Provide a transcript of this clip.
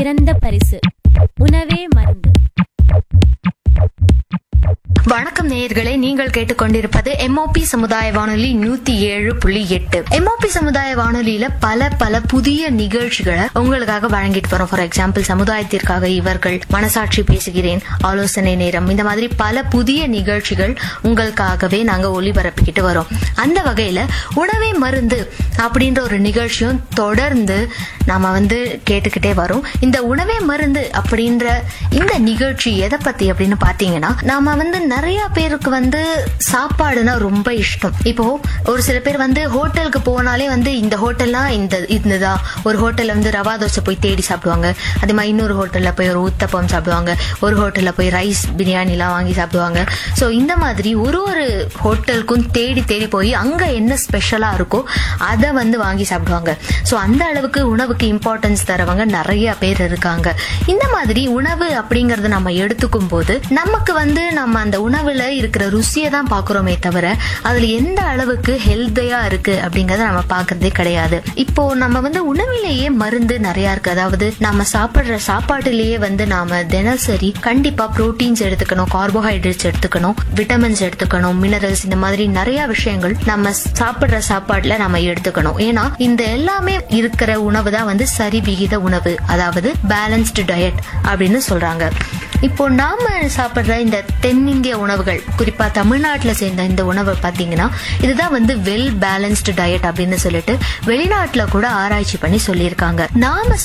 சிறந்த பரிசு உணவே மருந்து வணக்கம் நேயர்களே நீங்கள் கேட்டுக்கொண்டிருப்பது எம்ஓபி சமுதாய வானொலி நூத்தி ஏழு புள்ளி எட்டு எம்ஓபி சமுதாய வானொலியில பல பல புதிய நிகழ்ச்சிகளை உங்களுக்காக வழங்கிட்டு வரோம் ஃபார் எக்ஸாம்பிள் சமுதாயத்திற்காக இவர்கள் மனசாட்சி பேசுகிறேன் ஆலோசனை நேரம் இந்த மாதிரி பல புதிய நிகழ்ச்சிகள் உங்களுக்காகவே நாங்க ஒளிபரப்பிக்கிட்டு வரோம் அந்த வகையில உணவே மருந்து அப்படின்ற ஒரு நிகழ்ச்சியும் தொடர்ந்து நாம வந்து கேட்டுக்கிட்டே வரோம் இந்த உணவே மருந்து அப்படின்ற இந்த நிகழ்ச்சி எதை பத்தி அப்படின்னு பாத்தீங்கன்னா நாம வந்து நிறைய பேருக்கு வந்து சாப்பாடுனா ரொம்ப இஷ்டம் இப்போ ஒரு சில பேர் வந்து ஹோட்டலுக்கு போனாலே வந்து இந்த ஹோட்டல்னா இந்த இதுதான் ஒரு ஹோட்டல்ல வந்து ரவா தோசை போய் தேடி சாப்பிடுவாங்க அதே மாதிரி இன்னொரு ஹோட்டல்ல போய் ஒரு ஊத்தப்பம் சாப்பிடுவாங்க ஒரு ஹோட்டல்ல போய் ரைஸ் பிரியாணி எல்லாம் வாங்கி சாப்பிடுவாங்க சோ இந்த மாதிரி ஒரு ஒரு ஹோட்டலுக்கும் தேடி தேடி போய் அங்க என்ன ஸ்பெஷலா இருக்கோ அதை வந்து வாங்கி சாப்பிடுவாங்க சோ அந்த அளவுக்கு உணவுக்கு இம்பார்ட்டன்ஸ் தரவங்க நிறைய பேர் இருக்காங்க இந்த மாதிரி உணவு அப்படிங்கறத நம்ம எடுத்துக்கும் போது நமக்கு வந்து நம்ம அந்த உணவுல இருக்கிற ருசியை தான் பாக்குறோமே தவிர அதுல எந்த அளவுக்கு ஹெல்த்தியா இருக்கு அப்படிங்கறத நம்ம பாக்குறதே கிடையாது இப்போ நம்ம வந்து உணவிலேயே மருந்து நிறைய இருக்கு அதாவது நம்ம சாப்பிடுற சாப்பாட்டுலயே வந்து நாம தினசரி கண்டிப்பா புரோட்டீன்ஸ் எடுத்துக்கணும் கார்போஹைட்ரேட்ஸ் எடுத்துக்கணும் விட்டமின்ஸ் எடுத்துக்கணும் மினரல்ஸ் இந்த மாதிரி நிறைய விஷயங்கள் நம்ம சாப்பிடுற சாப்பாட்டுல நம்ம எடுத்துக்கணும் ஏன்னா இந்த எல்லாமே இருக்கிற உணவு தான் வந்து சரி விகித உணவு அதாவது பேலன்ஸ்டு டயட் அப்படின்னு சொல்றாங்க இப்போ நாம சாப்பிடுற இந்த தென்னிந்திய உணவுகள் குறிப்பா தமிழ்நாட்டுல சேர்ந்த இந்த உணவு பாத்தீங்கன்னா இதுதான் வந்து வெல் பேலன்ஸ்டு டயட் அப்படின்னு சொல்லிட்டு வெளிநாட்டுல கூட ஆராய்ச்சி பண்ணி சொல்லியிருக்காங்க நாம